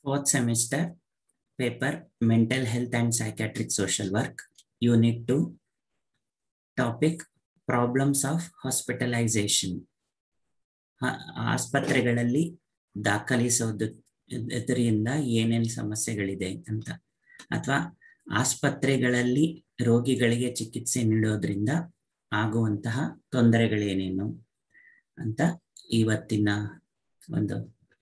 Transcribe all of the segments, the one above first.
fourth semester paper mental health and psychiatric social work unit 2 topic problems of hospitalization ಹ- ಆಸ್ಪತ್ರೆಗಳಲ್ಲಿ ದಾಖಲಿಸೋದು ಇದರಿಂದ ಏನೇನು ಸಮಸ್ಯೆಗಳಿದೆ ಅಂತ ಅಥವಾ ಆಸ್ಪತ್ರೆಗಳಲ್ಲಿ ರೋಗಿಗಳಿಗೆ ಚಿಕಿತ್ಸೆ ನೀಡೋದ್ರಿಂದ ಆಗುವಂತಹ ತೊಂದರೆಗಳೇನೇನು ಅಂತ ಇವತ್ತಿನ ಒಂದು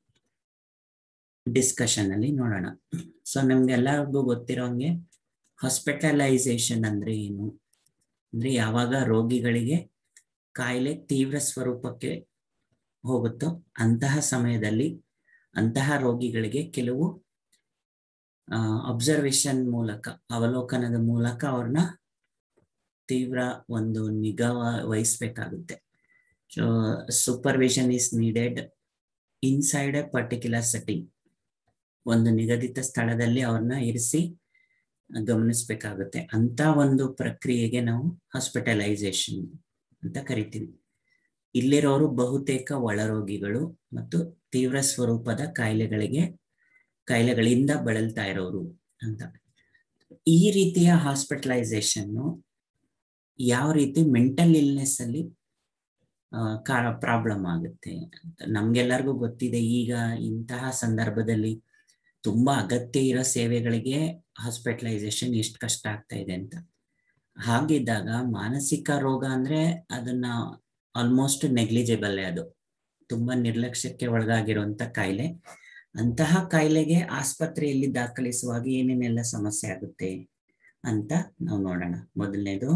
ಡಿಸ್ಕಷನ್ ಅಲ್ಲಿ ನೋಡೋಣ ಸೊ ನಮ್ಗೆಲ್ಲರಿಗೂ ಗೊತ್ತಿರೋಂಗೆ ಹಾಸ್ಪಿಟಲೈಸೇಷನ್ ಅಂದ್ರೆ ಏನು ಅಂದ್ರೆ ಯಾವಾಗ ರೋಗಿಗಳಿಗೆ ಕಾಯಿಲೆ ತೀವ್ರ ಸ್ವರೂಪಕ್ಕೆ ಹೋಗುತ್ತೋ ಅಂತಹ ಸಮಯದಲ್ಲಿ ಅಂತಹ ರೋಗಿಗಳಿಗೆ ಕೆಲವು ಅಬ್ಸರ್ವೇಷನ್ ಮೂಲಕ ಅವಲೋಕನದ ಮೂಲಕ ಅವ್ರನ್ನ ತೀವ್ರ ಒಂದು ನಿಗಾ ವಹಿಸ್ಬೇಕಾಗುತ್ತೆ so supervision is needed inside a particular setting ಒಂದು ನಿಗದಿತ ಸ್ಥಳದಲ್ಲಿ ಅವ್ರನ್ನ ಇರಿಸಿ ಗಮನಿಸ್ಬೇಕಾಗುತ್ತೆ ಅಂತ ಒಂದು ಪ್ರಕ್ರಿಯೆಗೆ ನಾವು ಹಾಸ್ಪಿಟಲೈಸೇಷನ್ ಅಂತ ಕರಿತೀವಿ ಇಲ್ಲಿರೋರು ಬಹುತೇಕ ಒಳರೋಗಿಗಳು ಮತ್ತು ತೀವ್ರ ಸ್ವರೂಪದ ಕಾಯಿಲೆಗಳಿಗೆ ಕಾಯಿಲೆಗಳಿಂದ ಬಳಲ್ತಾ ಇರೋರು ಅಂತ ಈ ರೀತಿಯ ಹಾಸ್ಪಿಟಲೈಸೇಷನ್ ಯಾವ ರೀತಿ ಮೆಂಟಲ್ ಇಲ್ನೆಸ್ ಅಲ್ಲಿ ಪ್ರಾಬ್ಲಮ್ ಆಗುತ್ತೆ ಅಂತ ನಮ್ಗೆಲ್ಲರಿಗೂ ಗೊತ್ತಿದೆ ಈಗ ಇಂತಹ ಸಂದರ್ಭದಲ್ಲಿ ತುಂಬಾ ಅಗತ್ಯ ಇರೋ ಸೇವೆಗಳಿಗೆ ಹಾಸ್ಪಿಟಲೈಸೇಷನ್ ಎಷ್ಟು ಕಷ್ಟ ಆಗ್ತಾ ಇದೆ ಅಂತ ಹಾಗಿದ್ದಾಗ ಮಾನಸಿಕ ರೋಗ ಅಂದ್ರೆ ಅದನ್ನ ಆಲ್ಮೋಸ್ಟ್ ನೆಗ್ಲಿಜಿಬಲ್ ಅದು ತುಂಬಾ ನಿರ್ಲಕ್ಷ್ಯಕ್ಕೆ ಒಳಗಾಗಿರುವಂತ ಕಾಯಿಲೆ ಅಂತಹ ಕಾಯಿಲೆಗೆ ಆಸ್ಪತ್ರೆಯಲ್ಲಿ ದಾಖಲಿಸುವಾಗ ಏನೇನೆಲ್ಲ ಸಮಸ್ಯೆ ಆಗುತ್ತೆ ಅಂತ ನಾವು ನೋಡೋಣ ಮೊದಲನೇದು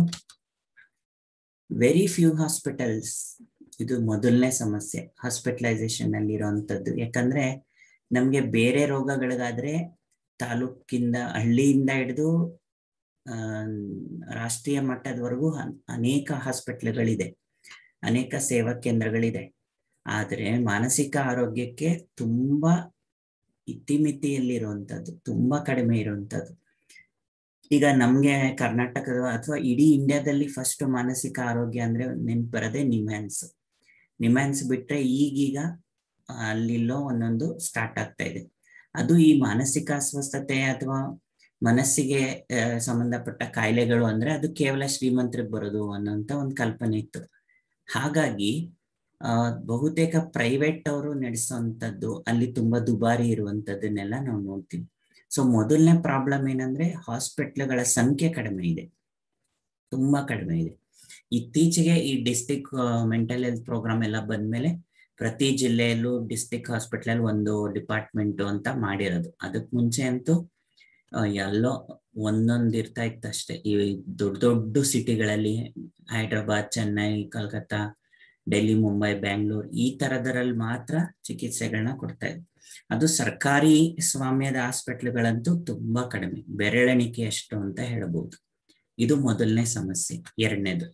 ವೆರಿ ಫ್ಯೂ ಹಾಸ್ಪಿಟಲ್ಸ್ ಇದು ಮೊದಲನೇ ಸಮಸ್ಯೆ ಹಾಸ್ಪಿಟಲೈಸೇಷನ್ ಅಲ್ಲಿ ಇರುವಂತದ್ದು ಯಾಕಂದ್ರೆ ನಮ್ಗೆ ಬೇರೆ ರೋಗಗಳಿಗಾದ್ರೆ ತಾಲೂಕಿಂದ ಹಳ್ಳಿಯಿಂದ ಹಿಡಿದು ಆ ರಾಷ್ಟ್ರೀಯ ಮಟ್ಟದವರೆಗೂ ಅನೇಕ ಹಾಸ್ಪಿಟ್ಲ್ಗಳಿದೆ ಅನೇಕ ಸೇವಾ ಕೇಂದ್ರಗಳಿದೆ ಆದರೆ ಮಾನಸಿಕ ಆರೋಗ್ಯಕ್ಕೆ ತುಂಬಾ ಇತಿಮಿತಿಯಲ್ಲಿರುವಂಥದ್ದು ತುಂಬಾ ಕಡಿಮೆ ಇರುವಂಥದ್ದು ಈಗ ನಮ್ಗೆ ಕರ್ನಾಟಕದ ಅಥವಾ ಇಡೀ ಇಂಡಿಯಾದಲ್ಲಿ ಫಸ್ಟ್ ಮಾನಸಿಕ ಆರೋಗ್ಯ ಅಂದ್ರೆ ನೆನ್ಪು ಬರದೆ ನಿಮ್ಯಾನ್ಸ್ ನಿಮ್ಯಾನ್ಸ್ ಬಿಟ್ರೆ ಈಗೀಗ ಅಲ್ಲಿಲ್ಲೋ ಒಂದೊಂದು ಸ್ಟಾರ್ಟ್ ಆಗ್ತಾ ಇದೆ ಅದು ಈ ಮಾನಸಿಕ ಅಸ್ವಸ್ಥತೆ ಅಥವಾ ಮನಸ್ಸಿಗೆ ಸಂಬಂಧಪಟ್ಟ ಕಾಯಿಲೆಗಳು ಅಂದ್ರೆ ಅದು ಕೇವಲ ಶ್ರೀಮಂತರಿಗೆ ಬರೋದು ಅನ್ನೋಂತ ಒಂದು ಕಲ್ಪನೆ ಇತ್ತು ಹಾಗಾಗಿ ಅಹ್ ಬಹುತೇಕ ಪ್ರೈವೇಟ್ ಅವರು ನಡೆಸುವಂಥದ್ದು ಅಲ್ಲಿ ತುಂಬಾ ದುಬಾರಿ ಇರುವಂತದ್ದನ್ನೆಲ್ಲ ನಾವು ನೋಡ್ತೀವಿ ಸೊ ಮೊದಲನೇ ಪ್ರಾಬ್ಲಮ್ ಏನಂದ್ರೆ ಹಾಸ್ಪಿಟ್ಲ್ಗಳ ಸಂಖ್ಯೆ ಕಡಿಮೆ ಇದೆ ತುಂಬಾ ಕಡಿಮೆ ಇದೆ ಇತ್ತೀಚೆಗೆ ಈ ಡಿಸ್ಟಿಕ್ ಮೆಂಟಲ್ ಹೆಲ್ತ್ ಪ್ರೋಗ್ರಾಮ್ ಎಲ್ಲ ಬಂದ್ಮೇಲೆ ಪ್ರತಿ ಜಿಲ್ಲೆಯಲ್ಲೂ ಡಿಸ್ಟಿಕ್ ಹಾಸ್ಪಿಟಲ್ ಒಂದು ಡಿಪಾರ್ಟ್ಮೆಂಟ್ ಅಂತ ಮಾಡಿರೋದು ಅದಕ್ ಮುಂಚೆ ಅಂತೂ ಎಲ್ಲೋ ಒಂದೊಂದು ಇರ್ತಾ ಇತ್ತು ಅಷ್ಟೇ ಈ ದೊಡ್ಡ ದೊಡ್ಡ ಸಿಟಿಗಳಲ್ಲಿ ಹೈದ್ರಾಬಾದ್ ಚೆನ್ನೈ ಕಲ್ಕತ್ತಾ ಡೆಲ್ಲಿ ಮುಂಬೈ ಬ್ಯಾಂಗ್ಳೂರ್ ಈ ತರದರಲ್ಲಿ ಮಾತ್ರ ಚಿಕಿತ್ಸೆಗಳನ್ನ ಕೊಡ್ತಾ ಇದ್ರು ಅದು ಸರ್ಕಾರಿ ಸ್ವಾಮ್ಯದ ಹಾಸ್ಪಿಟ್ಲ್ಗಳಂತೂ ತುಂಬಾ ಕಡಿಮೆ ಬೆರಳೆಣಿಕೆಯಷ್ಟು ಅಂತ ಹೇಳಬಹುದು ಇದು ಮೊದಲನೇ ಸಮಸ್ಯೆ ಎರಡನೇದು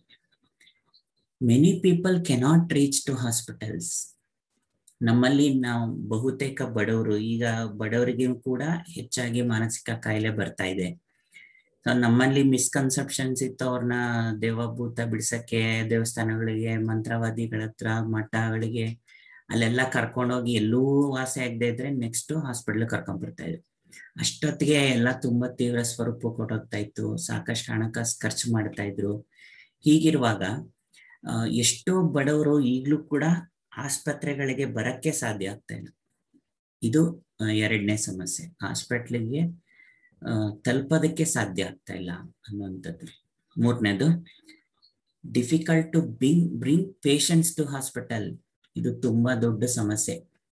many people cannot reach to hospitals ನಮ್ಮಲ್ಲಿ ನಾವು ಬಹುತೇಕ ಬಡವರು ಈಗ ಬಡವರಿಗೆ ಕೂಡ ಹೆಚ್ಚಾಗಿ ಮಾನಸಿಕ ಕಾಯಿಲೆ ಬರ್ತಾ ಇದೆ ನಮ್ಮಲ್ಲಿ ಮಿಸ್ಕನ್ಸೆಪ್ಷನ್ಸ್ ಇತ್ತು ಅವ್ರನ್ನ ದೇವಭೂತ ಬಿಡ್ಸಕ್ಕೆ ದೇವಸ್ಥಾನಗಳಿಗೆ ಮಂತ್ರವಾದಿಗಳ ಹತ್ರ ಮಠಗಳಿಗೆ ಅಲ್ಲೆಲ್ಲ ಕರ್ಕೊಂಡೋಗಿ ಎಲ್ಲೂ ವಾಸಿ ಆಗದೆ ಇದ್ರೆ ನೆಕ್ಸ್ಟ್ ಹಾಸ್ಪಿಟ್ಲ್ ಕರ್ಕೊಂಡ್ ಬರ್ತಾ ಇದ್ರು ಅಷ್ಟೊತ್ತಿಗೆ ಎಲ್ಲ ತುಂಬಾ ತೀವ್ರ ಸ್ವರೂಪ ಕೊಟ್ಟೋಗ್ತಾ ಇತ್ತು ಸಾಕಷ್ಟು ಹಣಕಾಸು ಖರ್ಚು ಮಾಡ್ತಾ ಇದ್ರು ಹೀಗಿರುವಾಗ ಎಷ್ಟೋ ಬಡವರು ಈಗ್ಲೂ ಕೂಡ ಆಸ್ಪತ್ರೆಗಳಿಗೆ ಬರಕ್ಕೆ ಸಾಧ್ಯ ಆಗ್ತಾ ಇಲ್ಲ ಇದು ಎರಡನೇ ಸಮಸ್ಯೆ ಹಾಸ್ಪಿಟ್ಲಿಗೆ ತಲುಪೋದಕ್ಕೆ ಸಾಧ್ಯ ಆಗ್ತಾ ಇಲ್ಲ ಅನ್ನುವಂಥದ್ದು ಮೂರನೇದು difficult to being bring patients to hospital ಇದು ತುಂಬಾ ದೊಡ್ಡ ಸಮಸ್ಯೆ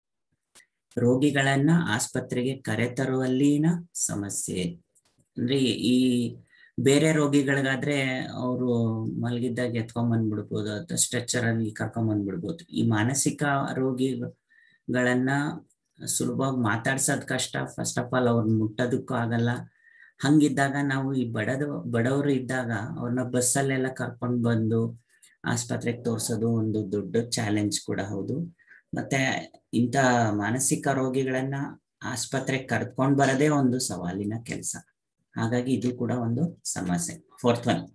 ರೋಗಿಗಳನ್ನ ಆಸ್ಪತ್ರೆಗೆ ಕರೆತರುವಲ್ಲಿನ ಸಮಸ್ಯೆ ಅಂದ್ರೆ ಈ ಬೇರೆ ರೋಗಿಗಳಿಗಾದ್ರೆ ಅವರು ಮಲಗಿದ್ದಾಗ ಎತ್ಕೊಂಡ್ ಬಂದ್ಬಿಡ್ಬೋದು ಅಥವಾ ಸ್ಟ್ರೆಚರ್ ಅಲ್ಲಿ ಕರ್ಕೊಂಡ್ ಬಂದ್ಬಿಡ್ಬೋದು ಈ ಮಾನಸಿಕ ರೋಗಿಗಳನ್ನ ಸುಲಭವಾಗಿ ಮಾತಾಡ್ಸೋದ್ ಕಷ್ಟ ಫಸ್ಟ್ ಆಫ್ ಆಲ್ ಅವ್ರನ್ನ ಮುಟ್ಟೋದಕ್ಕೂ ಆಗಲ್ಲ ಹಂಗಿದ್ದಾಗ ನಾವು ಈ ಬಡದ ಬಡವರು ಇದ್ದಾಗ ಅವ್ರನ್ನ ಬಸ್ಸಲ್ಲೆಲ್ಲ ಕರ್ಕೊಂಡ್ ಬಂದು ಆಸ್ಪತ್ರೆಗೆ ತೋರ್ಸೋದು ಒಂದು ದೊಡ್ಡ ಚಾಲೆಂಜ್ ಕೂಡ ಹೌದು ಮತ್ತೆ ಇಂಥ ಮಾನಸಿಕ ರೋಗಿಗಳನ್ನ ಆಸ್ಪತ್ರೆಗೆ ಕರ್ಕೊಂಡ್ ಬರೋದೇ ಒಂದು ಸವಾಲಿನ ಕೆಲಸ ಹಾಗಾಗಿ ಇದು ಕೂಡ ಒಂದು ಸಮಸ್ಯೆ fourth one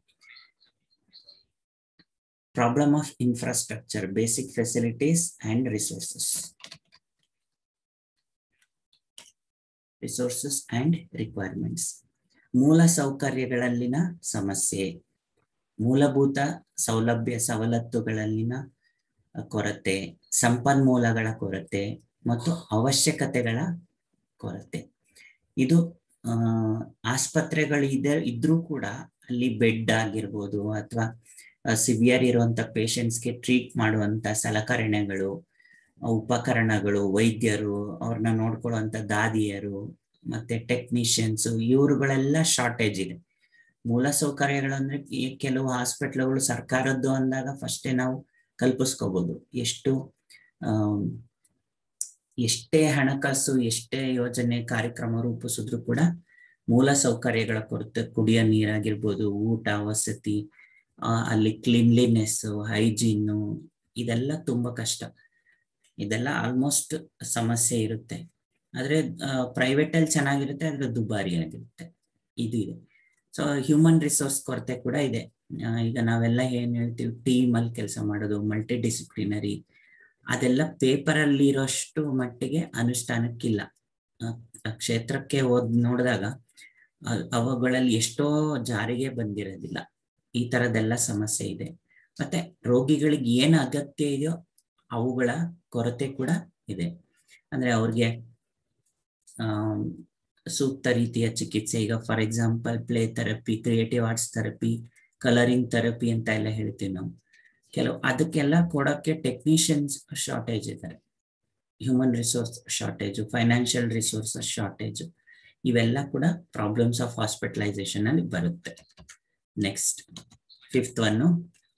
problem of infrastructure basic facilities and resources resources and requirements ಮೂಲ ಸೌಕರ್ಯಗಳಲ್ಲಿನ ಸಮಸ್ಯೆ ಮೂಲಭೂತ ಸೌಲಭ್ಯ ಸವಲತ್ತುಗಳಲ್ಲಿನ ಕೊರತೆ ಸಂಪನ್ಮೂಲಗಳ ಕೊರತೆ ಮತ್ತು ಅವಶ್ಯಕತೆಗಳ ಕೊರತೆ ಇದು ಆಸ್ಪತ್ರೆಗಳು ಇದೆ ಇದ್ರೂ ಕೂಡ ಅಲ್ಲಿ ಬೆಡ್ ಆಗಿರ್ಬೋದು ಅಥವಾ ಸಿವಿಯರ್ ಇರುವಂತ ಪೇಷಂಟ್ಸ್ಗೆ ಟ್ರೀಟ್ ಮಾಡುವಂತ ಸಲಕರಣೆಗಳು ಉಪಕರಣಗಳು ವೈದ್ಯರು ಅವ್ರನ್ನ ನೋಡ್ಕೊಳ್ಳುವಂತ ದಾದಿಯರು ಮತ್ತೆ ಟೆಕ್ನಿಷಿಯನ್ಸ್ ಇವ್ರುಗಳೆಲ್ಲ ಶಾರ್ಟೇಜ್ ಇದೆ ಮೂಲ ಸೌಕರ್ಯಗಳು ಅಂದ್ರೆ ಕೆಲವು ಹಾಸ್ಪಿಟ್ಲ್ಗಳು ಸರ್ಕಾರದ್ದು ಅಂದಾಗ ಫಸ್ಟೇ ನಾವು ಕಲ್ಪಿಸ್ಕೋಬಹುದು ಎಷ್ಟು ಆ ಎಷ್ಟೇ ಹಣಕಾಸು ಎಷ್ಟೇ ಯೋಜನೆ ಕಾರ್ಯಕ್ರಮ ರೂಪಿಸಿದ್ರು ಕೂಡ ಮೂಲ ಸೌಕರ್ಯಗಳ ಕೊರತೆ ಕುಡಿಯೋ ನೀರಾಗಿರ್ಬೋದು ಊಟ ವಸತಿ ಅಲ್ಲಿ ಕ್ಲೀನ್ಲಿನೆಸ್ ಹೈಜೀನು ಇದೆಲ್ಲ ತುಂಬಾ ಕಷ್ಟ ಇದೆಲ್ಲ ಆಲ್ಮೋಸ್ಟ್ ಸಮಸ್ಯೆ ಇರುತ್ತೆ ಆದ್ರೆ ಪ್ರೈವೇಟ್ ಅಲ್ಲಿ ಚೆನ್ನಾಗಿರುತ್ತೆ ಆದ್ರೆ ದುಬಾರಿ ಆಗಿರುತ್ತೆ ಇದು ಇದೆ ಸೊ ಹ್ಯೂಮನ್ ರಿಸೋರ್ಸ್ ಕೊರತೆ ಕೂಡ ಇದೆ ಈಗ ನಾವೆಲ್ಲ ಏನ್ ಹೇಳ್ತೀವಿ ಟೀಮ್ ಅಲ್ಲಿ ಕೆಲಸ ಮಾಡೋದು ಮಲ್ಟಿ ಡಿಸಿಪ್ಲಿನರಿ ಅದೆಲ್ಲ ಪೇಪರ್ ಅಲ್ಲಿ ಇರೋಷ್ಟು ಮಟ್ಟಿಗೆ ಅನುಷ್ಠಾನಕ್ಕಿಲ್ಲ ಕ್ಷೇತ್ರಕ್ಕೆ ಹೋದ್ ನೋಡಿದಾಗ ಅವುಗಳಲ್ಲಿ ಎಷ್ಟೋ ಜಾರಿಗೆ ಬಂದಿರೋದಿಲ್ಲ ಈ ತರದೆಲ್ಲ ಸಮಸ್ಯೆ ಇದೆ ಮತ್ತೆ ರೋಗಿಗಳಿಗೆ ಏನು ಅಗತ್ಯ ಇದೆಯೋ ಅವುಗಳ ಕೊರತೆ ಕೂಡ ಇದೆ ಅಂದ್ರೆ ಅವ್ರಿಗೆ ಆ ಸೂಕ್ತ ರೀತಿಯ ಚಿಕಿತ್ಸೆ ಈಗ for example play therapy creative arts therapy colouring therapy ಅಂತ ಎಲ್ಲ ಹೇಳ್ತೀವಿ ನಾವು ಕೆಲವು ಅದಕ್ಕೆಲ್ಲ ಕೊಡೋಕ್ಕೆ ಟೆಕ್ನಿಷಿಯನ್ಸ್ ಶಾರ್ಟೇಜ್ ಇದ್ದಾರೆ human resource shortage financial resources shortage ಇವೆಲ್ಲ ಕೂಡ ಪ್ರಾಬ್ಲಮ್ಸ್ ಆಫ್ ಹಾಸ್ಪಿಟಲೈಸೇಷನ್ ಅಲ್ಲಿ ಬರುತ್ತೆ next fifth one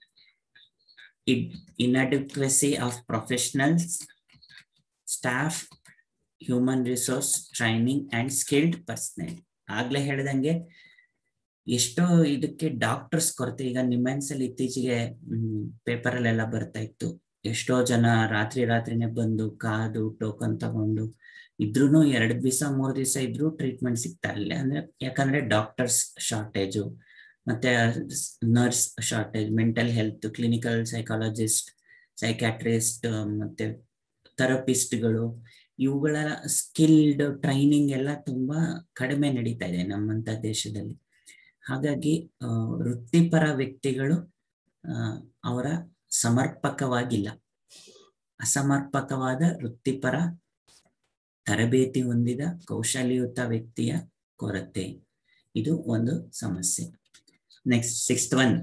inadequacy of professionals, staff, human resource training and skilled personnel ಆಗ್ಲೇ ಹೇಳ್ದಂಗೆ ಎಷ್ಟೋ ಇದಕ್ಕೆ ಡಾಕ್ಟರ್ಸ್ ಕೊರತೆ ಈಗ ನಿಮ್ಮೆನ್ಸ್ ಅಲ್ಲಿ ಇತ್ತೀಚೆಗೆ ಪೇಪರ್ ಅಲ್ಲೆಲ್ಲ ಬರ್ತಾ ಇತ್ತು ಎಷ್ಟೋ ಜನ ರಾತ್ರಿ ರಾತ್ರಿನೇ ಬಂದು ಕಾದು ಟೋಕನ್ ತಗೊಂಡು ಇದ್ರೂನು ಎರಡ್ ದಿವಸ ಮೂರ್ ದಿವಸ ಇದ್ರೂ ಟ್ರೀಟ್ಮೆಂಟ್ ಸಿಗ್ತಾ ಇಲ್ಲ ಅಂದ್ರೆ ಯಾಕಂದ್ರೆ ಡಾಕ್ಟರ್ಸ್ ಶಾರ್ಟೇಜು ಮತ್ತೆ nurse shortage mental health clinical psychologist psychiatrist ಮತ್ತೆ ಥೆರಪಿಸ್ಟ್ಗಳು ಇವುಗಳ ಸ್ಕಿಲ್ಡ್ ಟ್ರೈನಿಂಗ್ ಎಲ್ಲ ತುಂಬಾ ಕಡಿಮೆ ನಡೀತಾ ಇದೆ ನಮ್ಮಂತ ದೇಶದಲ್ಲಿ ಹಾಗಾಗಿ ವೃತ್ತಿಪರ ವ್ಯಕ್ತಿಗಳು ಅವರ ಸಮರ್ಪಕವಾಗಿಲ್ಲ ಅಸಮರ್ಪಕವಾದ ವೃತ್ತಿಪರ ತರಬೇತಿ ಹೊಂದಿದ ಕೌಶಲ್ಯಯುತ ವ್ಯಕ್ತಿಯ ಕೊರತೆ ಇದು ಒಂದು ಸಮಸ್ಯೆ next sixth one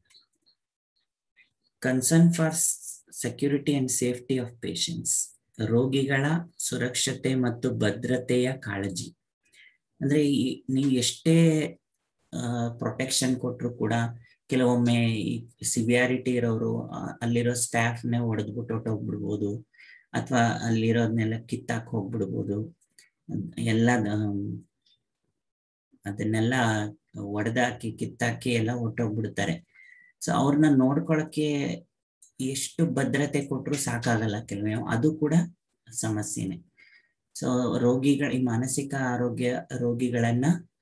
concern for security and safety of patients ರೋಗಿಗಳ ಸುರಕ್ಷತೆ ಮತ್ತು ಭದ್ರತೆಯ ಕಾಳಜಿ ಅಂದ್ರೆ ನೀವು ಎಷ್ಟೇ ಪ್ರೊಟೆಕ್ಷನ್ ಕೊಟ್ಟರು ಕೂಡ ಕೆಲವೊಮ್ಮೆ ಈ ಸಿವಿಯಾರಿಟಿ ಇರೋರು ಅಲ್ಲಿರೋ ಸ್ಟಾಫ್ನೇ ಹೊಡೆದ್ಬಿಟ್ಟು ಹೊಟ್ಟೋಗ್ಬಿಡ್ಬೋದು ಅಥವಾ ಅಲ್ಲಿರೋದ್ನೆಲ್ಲ ಕಿತ್ತಾಕ್ ಹೋಗ್ಬಿಡ್ಬೋದು ಎಲ್ಲ ಅದನ್ನೆಲ್ಲ ಒಡೆದಾಕಿ ಕಿತ್ತಾಕಿ ಎಲ್ಲ ಹೊಟ್ಟೋಗ್ಬಿಡ್ತಾರೆ ಸೊ ಅವ್ರನ್ನ ನೋಡ್ಕೊಳಕ್ಕೆ ಎಷ್ಟು ಭದ್ರತೆ ಕೊಟ್ಟರು ಸಾಕಾಗಲ್ಲ ಕೆಲವೊಮ್ಮೆ ಅದು ಕೂಡ ಸಮಸ್ಯೆನೆ ಸೊ ರೋಗಿಗಳ ಈ ಮಾನಸಿಕ ಆರೋಗ್ಯ ರೋಗಿಗಳನ್ನ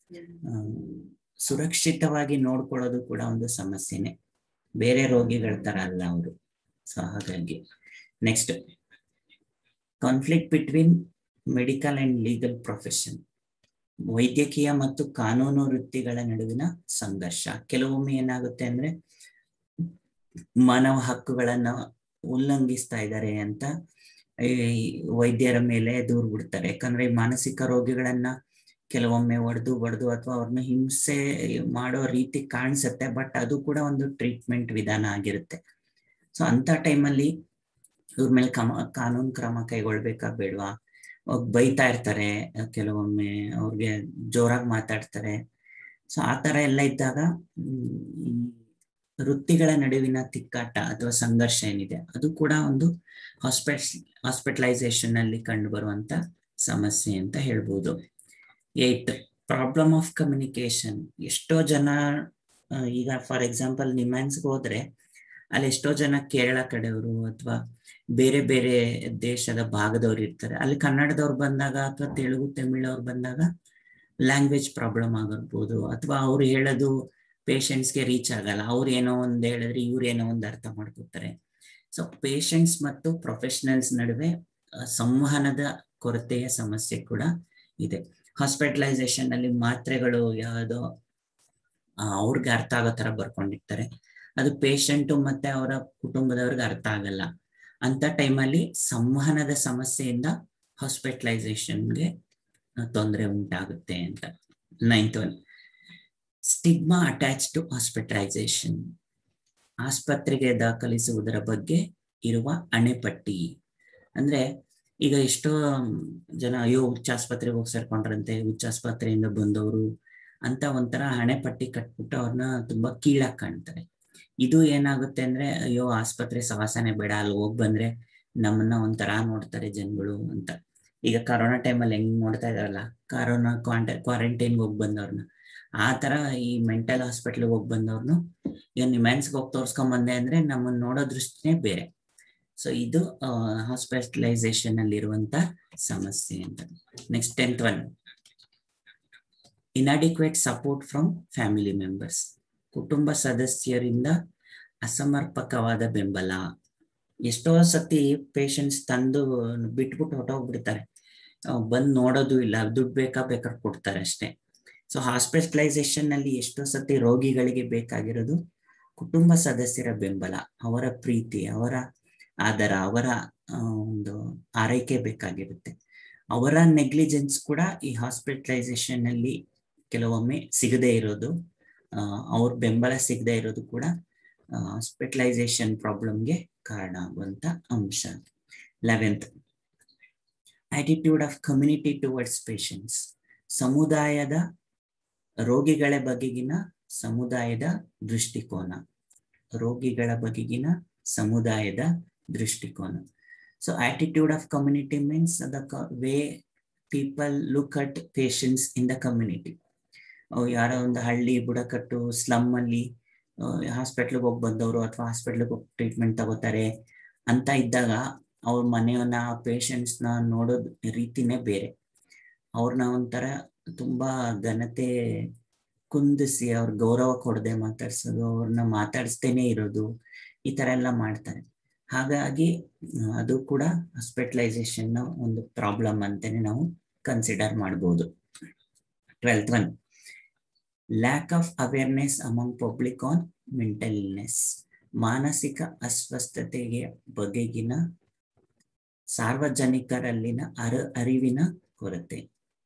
ಸುರಕ್ಷಿತವಾಗಿ ನೋಡ್ಕೊಳ್ಳೋದು ಕೂಡ ಒಂದು ಸಮಸ್ಯೆನೆ ಬೇರೆ ರೋಗಿಗಳ ತರ ಅಲ್ಲ ಅವರು ಸೊ ಹಾಗಾಗಿ next conflict between medical and legal profession ವೈದ್ಯಕೀಯ ಮತ್ತು ಕಾನೂನು ವೃತ್ತಿಗಳ ನಡುವಿನ ಸಂಘರ್ಷ ಕೆಲವೊಮ್ಮೆ ಏನಾಗುತ್ತೆ ಅಂದ್ರೆ ಮಾನವ ಹಕ್ಕುಗಳನ್ನ ಉಲ್ಲಂಘಿಸ್ತಾ ಇದ್ದಾರೆ ಅಂತ ಈ ವೈದ್ಯರ ಮೇಲೆ ದೂರ್ ಬಿಡ್ತಾರೆ ಯಾಕಂದ್ರೆ ಈ ಮಾನಸಿಕ ರೋಗಿಗಳನ್ನ ಕೆಲವೊಮ್ಮೆ ಒಡೆದು ಬಡ್ದು ಅಥವಾ ಅವ್ರನ್ನ ಹಿಂಸೆ ಮಾಡೋ ರೀತಿ ಕಾಣಿಸುತ್ತೆ ಬಟ್ ಅದು ಕೂಡ ಒಂದು ಟ್ರೀಟ್ಮೆಂಟ್ ವಿಧಾನ ಆಗಿರುತ್ತೆ ಸೊ ಅಂತ ಟೈಮಲ್ಲಿ ಇವ್ರ ಮೇಲೆ ಕ್ರಮ ಕಾನೂನು ಕ್ರಮ ಕೈಗೊಳ್ಬೇಕಾ ಬೇಡವಾ ಬೈತಾ ಇರ್ತಾರೆ ಕೆಲವೊಮ್ಮೆ ಅವ್ರಿಗೆ ಜೋರಾಗಿ ಮಾತಾಡ್ತಾರೆ ಸೊ ಆ ತರ ಎಲ್ಲ ಇದ್ದಾಗ ವೃತ್ತಿಗಳ ನಡುವಿನ ತಿಕ್ಕಾಟ ಅಥವಾ ಸಂಘರ್ಷ ಏನಿದೆ ಅದು ಕೂಡ ಒಂದು ಹಾಸ್ಪಿಟಲ್ ಹಾಸ್ಪಿಟಲೈಸೇಷನ್ ಅಲ್ಲಿ ಕಂಡು ಬರುವಂತ ಸಮಸ್ಯೆ ಅಂತ ಹೇಳ್ಬೋದು ಏಟ್ ಪ್ರಾಬ್ಲಮ್ ಆಫ್ ಕಮ್ಯುನಿಕೇಶನ್ ಎಷ್ಟೋ ಜನ ಈಗ ಫಾರ್ ಎಕ್ಸಾಂಪಲ್ ನಿಮ್ಯಾನ್ಸ್ಗೆ ಹೋದ್ರೆ ಅಲ್ಲಿ ಎಷ್ಟೋ ಜನ ಕೇರಳ ಕಡೆಯವರು ಅಥವಾ ಬೇರೆ ಬೇರೆ ದೇಶದ ಭಾಗದವ್ರು ಇರ್ತಾರೆ ಅಲ್ಲಿ ಕನ್ನಡದವ್ರು ಬಂದಾಗ ಅಥವಾ ತೆಲುಗು ತಮಿಳವ್ರು ಬಂದಾಗ ಲ್ಯಾಂಗ್ವೇಜ್ ಪ್ರಾಬ್ಲಮ್ ಆಗಿರ್ಬೋದು ಅಥವಾ ಅವ್ರು ಹೇಳೋದು ಪೇಷಂಟ್ಸ್ಗೆ ರೀಚ್ ಆಗಲ್ಲ ಅವ್ರು ಏನೋ ಒಂದ್ ಹೇಳಿದ್ರೆ ಇವ್ರು ಏನೋ ಒಂದು ಅರ್ಥ ಮಾಡ್ಕೋತಾರೆ ಸೊ ಪೇಷಂಟ್ಸ್ ಮತ್ತು ಪ್ರೊಫೆಷನಲ್ಸ್ ನಡುವೆ ಸಂವಹನದ ಕೊರತೆಯ ಸಮಸ್ಯೆ ಕೂಡ ಇದೆ ಹಾಸ್ಪಿಟಲೈಸೇಷನ್ ಅಲ್ಲಿ ಮಾತ್ರೆಗಳು ಯಾವುದೋ ಅವ್ರಿಗೆ ಅರ್ಥ ಆಗೋ ತರ ಬರ್ಕೊಂಡಿರ್ತಾರೆ ಅದು ಪೇಷಂಟು ಮತ್ತೆ ಅವರ ಕುಟುಂಬದವ್ರಿಗೆ ಅರ್ಥ ಆಗಲ್ಲ ಅಂತ ಟೈಮಲ್ಲಿ ಸಂವಹನದ ಸಮಸ್ಯೆಯಿಂದ ಹಾಸ್ಪಿಟಲೈಸೇಷನ್ಗೆ ತೊಂದರೆ ಉಂಟಾಗುತ್ತೆ ಅಂತ ninth one stigma attach to hospitalisation ಆಸ್ಪತ್ರೆಗೆ ದಾಖಲಿಸುವುದರ ಬಗ್ಗೆ ಇರುವ ಅಣೆಪಟ್ಟಿ ಅಂದ್ರೆ ಈಗ ಎಷ್ಟೋ ಜನ ಅಯ್ಯೋ ಹುಚ್ಚಾಸ್ಪತ್ರೆಗೆ ಹೋಗಿ ಸೇರ್ಕೊಂಡ್ರಂತೆ ಹುಚ್ಚಾಸ್ಪತ್ರೆಯಿಂದ ಬಂದವರು ಅಂತ ಒಂಥರ ಹಣೆಪಟ್ಟಿ ಕಟ್ಬಿಟ್ಟು ಅವ್ರನ್ನ ತುಂಬಾ ಕೀಳಾಗಿ ಕಾಣ್ತಾರೆ ಇದು ಏನಾಗುತ್ತೆ ಅಂದ್ರೆ ಅಯ್ಯೋ ಆಸ್ಪತ್ರೆ ಸವಾಸನೆ ಬೇಡ ಅಲ್ಲಿ ಹೋಗ್ ಬಂದ್ರೆ ನಮ್ಮನ್ನ ಒಂಥರ ನೋಡ್ತಾರೆ ಜನಗಳು ಅಂತ ಈಗ ಕರೋನಾ ಟೈಮಲ್ಲಿ ಹೆಂಗ್ ನೋಡ್ತಾ ಇದಾರಲ್ಲ ಕರೋನಾ ಕ್ವಾಂಟ ಕ್ವಾರಂಟೈನ್ಗೆ ಹೋಗಿ ಬಂದವ್ರನ್ನ ಆ ತರ ಈ ಮೆಂಟಲ್ ಹಾಸ್ಪಿಟ್ಲ್ಗೆ ಹೋಗಿ ಬಂದವ್ರನ್ನು ಈಗ ನಿಮ್ಯಾನ್ಸ್ಗೆ ಹೋಗಿ ತೋರ್ಸ್ಕೊಂಡ್ ಬಂದೆ ಅಂದ್ರೆ ನಮ್ಮನ್ನ ನೋಡೋ ದೃಷ್ಟಿನೇ ಬೇರೆ ಸೊ ಇದು ಹಾಸ್ಪಿಟಲೈಸೇಷನ್ ಅಲ್ಲಿ ಇರುವಂತ ಸಮಸ್ಯೆ ಅಂತ next tenth one inadequate support from family members ಕುಟುಂಬ ಸದಸ್ಯರಿಂದ ಅಸಮರ್ಪಕವಾದ ಬೆಂಬಲ ಎಷ್ಟೋ ಸತಿ ಪೇಷಂಟ್ಸ್ ತಂದು ಬಿಟ್ಬಿಟ್ಟು ಹೊಟ್ಟೋಗ್ಬಿಡ್ತಾರೆ ಬಂದ್ ನೋಡೋದು ಇಲ್ಲ ದುಡ್ಡು ಬೇಕಾ ಬೇಕಾದ್ರೆ ಕೊಡ್ತಾರೆ ಅಷ್ಟೇ ಸೊ ಹಾಸ್ಪಿಟಲೈಸೇಷನ್ ನಲ್ಲಿ ಎಷ್ಟೋ ಸತಿ ರೋಗಿಗಳಿಗೆ ಬೇಕಾಗಿರೋದು ಕುಟುಂಬ ಸದಸ್ಯರ ಬೆಂಬಲ ಅವರ ಪ್ರೀತಿ ಅವರ ಆದರ ಅವರ ಒಂದು ಆರೈಕೆ ಬೇಕಾಗಿರುತ್ತೆ ಅವರ ನೆಗ್ಲಿಜೆನ್ಸ್ ಕೂಡ ಈ ಹಾಸ್ಪಿಟಲೈಸೇಷನ್ ಅಲ್ಲಿ ಕೆಲವೊಮ್ಮೆ ಸಿಗದೆ ಇರೋದು ಅವ್ರ ಬೆಂಬಲ ಸಿಗದೆ ಇರೋದು ಕೂಡ ಹಾಸ್ಪಿಟಲೈಸೇಷನ್ ಪ್ರಾಬ್ಲಮ್ಗೆ ಕಾರಣ ಆಗುವಂತ ಅಂಶ eleventh attitude of community towards patients ಸಮುದಾಯದ ರೋಗಿಗಳ ಬಗೆಗಿನ ಸಮುದಾಯದ ದೃಷ್ಟಿಕೋನ ರೋಗಿಗಳ ಬಗೆಗಿನ ಸಮುದಾಯದ ದೃಷ್ಟಿಕೋನ so attitude of community means the way people look at patients in the community ಯಾರೋ ಒಂದು ಹಳ್ಳಿ ಬುಡಕಟ್ಟು ಸ್ಲಮ್ ಅಲ್ಲಿ ಹಾಸ್ಪಿಟ್ಲಿಗೆ ಹೋಗಿ ಬಂದವರು ಅಥವಾ ಹಾಸ್ಪಿಟ್ಲಿಗೆ ಹೋಗಿ ಟ್ರೀಟ್ಮೆಂಟ್ ತಗೋತಾರೆ ಅಂತ ಇದ್ದಾಗ ಅವ್ರ ಮನೆಯವನ್ನ ಪೇಷಂಟ್ಸ್ನ ನೋಡೋದ್ ರೀತಿನೇ ಬೇರೆ ಅವ್ರನ್ನ ಒಂಥರ ತುಂಬಾ ಘನತೆ ಕುಂದಿಸಿ ಅವ್ರ ಗೌರವ ಕೊಡದೆ ಮಾತಾಡ್ಸೋದು ಅವ್ರನ್ನ ಮಾತಾಡಿಸ್ತೇನೆ ಇರೋದು ಈ ತರ ಎಲ್ಲ ಮಾಡ್ತಾರೆ ಹಾಗಾಗಿ ಅದು ಕೂಡ ಹಾಸ್ಪಿಟಲೈಸೇಷನ್ ನ ಒಂದು ಪ್ರಾಬ್ಲಮ್ ಅಂತಾನೆ ನಾವು ಕನ್ಸಿಡರ್ ಮಾಡ್ಬೋದು twelfth one lack of awareness among public on mental illness ಮಾನಸಿಕ ಅಸ್ವಸ್ಥತೆಗೆ ಬಗೆಗಿನ ಸಾರ್ವಜನಿಕರಲ್ಲಿನ ಅರ ಅರಿವಿನ ಕೊರತೆ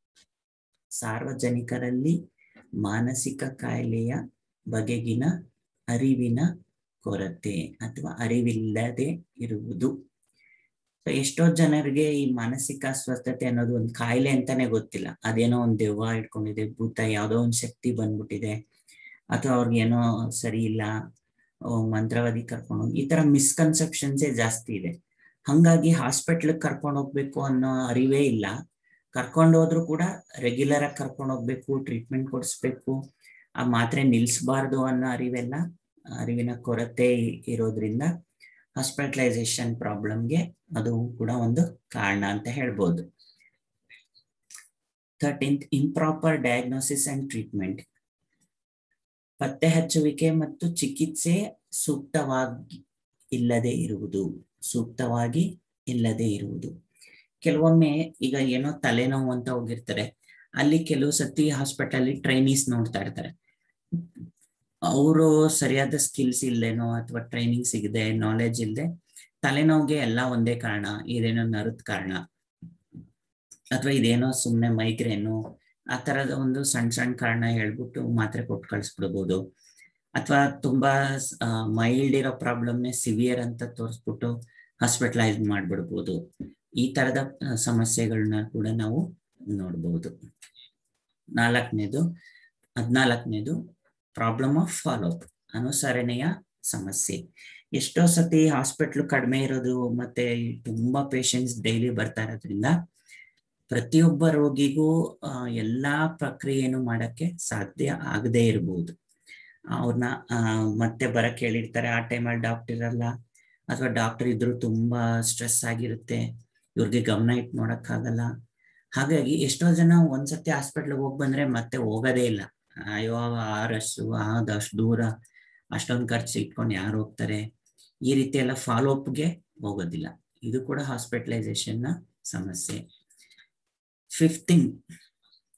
ಸಾರ್ವಜನಿಕರಲ್ಲಿ ಮಾನಸಿಕ ಕಾಯಿಲೆಯ ಬಗೆಗಿನ ಅರಿವಿನ ಕೊರತೆ ಅಥವಾ ಅರಿವಿಲ್ಲದೆ ಇರುವುದು ಎಷ್ಟೋ ಜನರಿಗೆ ಈ ಮಾನಸಿಕ ಅಸ್ವಸ್ಥತೆ ಅನ್ನೋದು ಒಂದು ಕಾಯಿಲೆ ಅಂತಾನೆ ಗೊತ್ತಿಲ್ಲ ಅದೇನೋ ಒಂದ್ ದೆವ್ವ ಇಟ್ಕೊಂಡಿದೆ ಭೂತ ಯಾವ್ದೋ ಒಂದ್ ಶಕ್ತಿ ಬಂದ್ಬಿಟ್ಟಿದೆ ಅಥವಾ ಅವ್ರಿಗೆ ಏನೋ ಸರಿ ಇಲ್ಲ ಮಂತ್ರವಾದಿ ಕರ್ಕೊಂಡು ಹೋಗಿ ಈ ತರ ಮಿಸ್ಕನ್ಸೆಪ್ಷನ್ಸೇ ಜಾಸ್ತಿ ಇದೆ ಹಂಗಾಗಿ ಹಾಸ್ಪಿಟ್ಲ್ ಕರ್ಕೊಂಡು ಹೋಗ್ಬೇಕು ಅನ್ನೋ ಅರಿವೇ ಇಲ್ಲ ಕರ್ಕೊಂಡು ಹೋದ್ರು ಕೂಡ ರೆಗ್ಯುಲರ್ ಆಗಿ ಕರ್ಕೊಂಡು ಹೋಗ್ಬೇಕು ಟ್ರೀಟ್ಮೆಂಟ್ ಕೊಡಿಸ್ಬೇಕು ಆ ಮಾತ್ರೆ ನಿಲ್ಸ್ಬಾರ್ದು ಅನ್ನೋ ಅರಿವೆಲ್ಲ ಅರಿವಿನ ಕೊರತೆ ಇರೋದ್ರಿಂದ ಹಾಸ್ಪಿಟಲೈಸೇಷನ್ ಪ್ರಾಬ್ಲಮ್ಗೆ ಅದು ಕೂಡ ಒಂದು ಕಾರಣ ಅಂತ ಹೇಳ್ಬೋದು thirteenth improper diagnosis and treatment ಪತ್ತೆ ಹಚ್ಚುವಿಕೆ ಮತ್ತು ಚಿಕಿತ್ಸೆ ಸೂಕ್ತವಾಗಿ ಇಲ್ಲದೆ ಇರುವುದು ಸೂಕ್ತವಾಗಿ ಇಲ್ಲದೆ ಇರುವುದು ಕೆಲವೊಮ್ಮೆ ಈಗ ಏನೋ ತಲೆನೋವು ಅಂತ ಹೋಗಿರ್ತಾರೆ ಅಲ್ಲಿ ಕೆಲವು ಸತಿ ಹಾಸ್ಪಿಟಲ್ ಟ್ರೈನೀಸ್ ನೋಡ್ತಾ ಇರ್ತಾರೆ ಅವರು ಸರಿಯಾದ ಸ್ಕಿಲ್ಸ್ ಇಲ್ದೇನೋ ಅಥವಾ ಟ್ರೈನಿಂಗ್ ಸಿಗದೆ ನಾಲೆಜ್ ಇಲ್ಲದೆ ತಲೆನೋವಿಗೆ ಎಲ್ಲ ಒಂದೇ ಕಾರಣ ಇದೇನೋ ನರದ ಕಾರಣ ಅಥವಾ ಇದೇನೋ ಸುಮ್ಮನೆ ಮೈಗ್ರೇನು ಆ ತರದ ಒಂದು ಸಣ್ಣ ಸಣ್ಣ ಕಾರಣ ಹೇಳ್ಬಿಟ್ಟು ಮಾತ್ರೆ ಕೊಟ್ಟು ಕಳಿಸ್ಬಿಡ್ಬೋದು ಅಥವಾ ತುಂಬಾ ಮೈಲ್ಡ್ ಇರೋ ಪ್ರಾಬ್ಲಮ್ನೇ ಸಿವಿಯರ್ ಅಂತ ತೋರಿಸ್ಬಿಟ್ಟು ಹಾಸ್ಪಿಟಲೈಸ್ ಮಾಡ್ಬಿಡ್ಬೋದು ಈ ತರದ ಸಮಸ್ಯೆಗಳನ್ನ ಕೂಡ ನಾವು ನೋಡ್ಬೋದು ನಾಲ್ಕನೇದು ಹದಿನಾಲ್ಕನೇದು ಪ್ರಾಬ್ಲಮ್ ಆಫ್ ಫಾಲೋಅಪ್ ಅನುಸರಣೆಯ ಸಮಸ್ಯೆ ಎಷ್ಟೋ ಸತಿ ಹಾಸ್ಪಿಟ್ಲ್ ಕಡಿಮೆ ಇರೋದು ಮತ್ತೆ ತುಂಬಾ ಪೇಷಂಟ್ಸ್ ಡೈಲಿ ಬರ್ತಾ ಇರೋದ್ರಿಂದ ಪ್ರತಿಯೊಬ್ಬ ರೋಗಿಗೂ ಎಲ್ಲಾ ಪ್ರಕ್ರಿಯೆಯನ್ನು ಮಾಡಕ್ಕೆ ಸಾಧ್ಯ ಆಗದೆ ಇರಬಹುದು ಅವ್ರನ್ನ ಮತ್ತೆ ಬರಕ್ ಹೇಳಿರ್ತಾರೆ ಆ ಟೈಮಲ್ಲಿ ಡಾಕ್ಟರ್ ಇರಲ್ಲ ಅಥವಾ ಡಾಕ್ಟರ್ ಇದ್ರು ತುಂಬಾ ಸ್ಟ್ರೆಸ್ ಆಗಿರುತ್ತೆ ಇವ್ರಿಗೆ ಗಮನ ಇಟ್ಟು ನೋಡಕ್ಕಾಗಲ್ಲ ಹಾಗಾಗಿ ಎಷ್ಟೋ ಜನ ಒಂದ್ಸತಿ ಹಾಸ್ಪಿಟ್ಲ್ಗೆ ಹೋಗಿ ಬಂದ್ರೆ ಮತ್ತೆ ಹೋಗೋದೇ ಇಲ್ಲ ಅಯ್ಯೋ ಆ ರಶ್ಶು ಅದಷ್ಟು ದೂರ ಅಷ್ಟೊಂದು ಖರ್ಚು ಇಟ್ಕೊಂಡು ಯಾರು ಹೋಗ್ತಾರೆ ಈ ರೀತಿ ಎಲ್ಲ ಫಾಲೋ ಅಪ್ಗೆ ಹೋಗೋದಿಲ್ಲ ಇದು ಕೂಡ ಹಾಸ್ಪಿಟಲೈಸೇಷನ್ ನ ಸಮಸ್ಯೆ fifth thing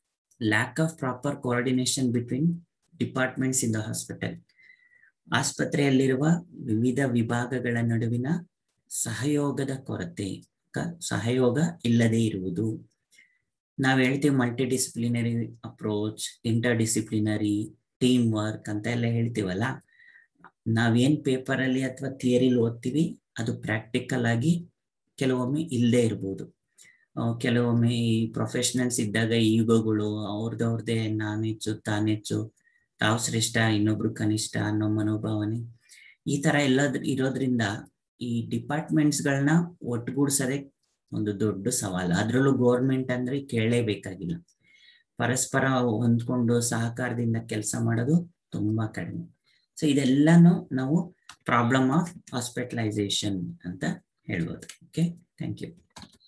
lack of proper coordination between departments in the hospital ಆಸ್ಪತ್ರೆಯಲ್ಲಿರುವ ವಿವಿಧ ವಿಭಾಗಗಳ ನಡುವಿನ ಸಹಯೋಗದ ಕೊರತೆ ಸಹಯೋಗ ಇಲ್ಲದೆ ಇರುವುದು ನಾವ್ ಹೇಳ್ತೀವಿ multidisciplinary approach interdisciplinary team work ಅಂತ ಎಲ್ಲ ಹೇಳ್ತೀವಲ್ಲ ನಾವೇನ್ ಪೇಪರ್ ಅಲ್ಲಿ ಅಥವಾ ಥಿಯರಿಲಿ ಓದ್ತೀವಿ ಅದು ಪ್ರಾಕ್ಟಿಕಲ್ ಆಗಿ ಕೆಲವೊಮ್ಮೆ ಇಲ್ಲದೆ ಇರ್ಬೋದು ಕೆಲವೊಮ್ಮೆ ಈ ಪ್ರೊಫೆಷನಲ್ಸ್ ಇದ್ದಾಗ ಈಗೋಗಳು ಅವ್ರದವ್ರದ್ದೇ ನಾನು ಹೆಚ್ಚು ತಾನೆಚ್ಚು ತಾವು ಶ್ರೇಷ್ಠ ಇನ್ನೊಬ್ರು ಕನಿಷ್ಠ ಅನ್ನೋ ಮನೋಭಾವನೆ ಈ ತರ ಎಲ್ಲ ಇರೋದ್ರಿಂದ ಈ ಡಿಪಾರ್ಟ್ಮೆಂಟ್ಸ್ಗಳನ್ನ ಒಟ್ಟುಗೂಡ್ಸೋದೇ ಒಂದು ದೊಡ್ಡ ಸವಾಲು ಅದ್ರಲ್ಲೂ ಗೋರ್ಮೆಂಟ್ ಅಂದ್ರೆ ಕೇಳಲೇಬೇಕಾಗಿಲ್ಲ ಪರಸ್ಪರ ಹೊಂದ್ಕೊಂಡು ಸಹಕಾರದಿಂದ ಕೆಲಸ ಮಾಡೋದು ತುಂಬಾ ಕಡಿಮೆ ಸೊ ಇದೆಲ್ಲಾನು ನಾವು ಪ್ರಾಬ್ಲಮ್ ಆಫ್ ಹಾಸ್ಪಿಟಲೈಸೇಷನ್ ಅಂತ ಹೇಳ್ಬೋದು ಓಕೆ ಥ್ಯಾಂಕ್ ಯು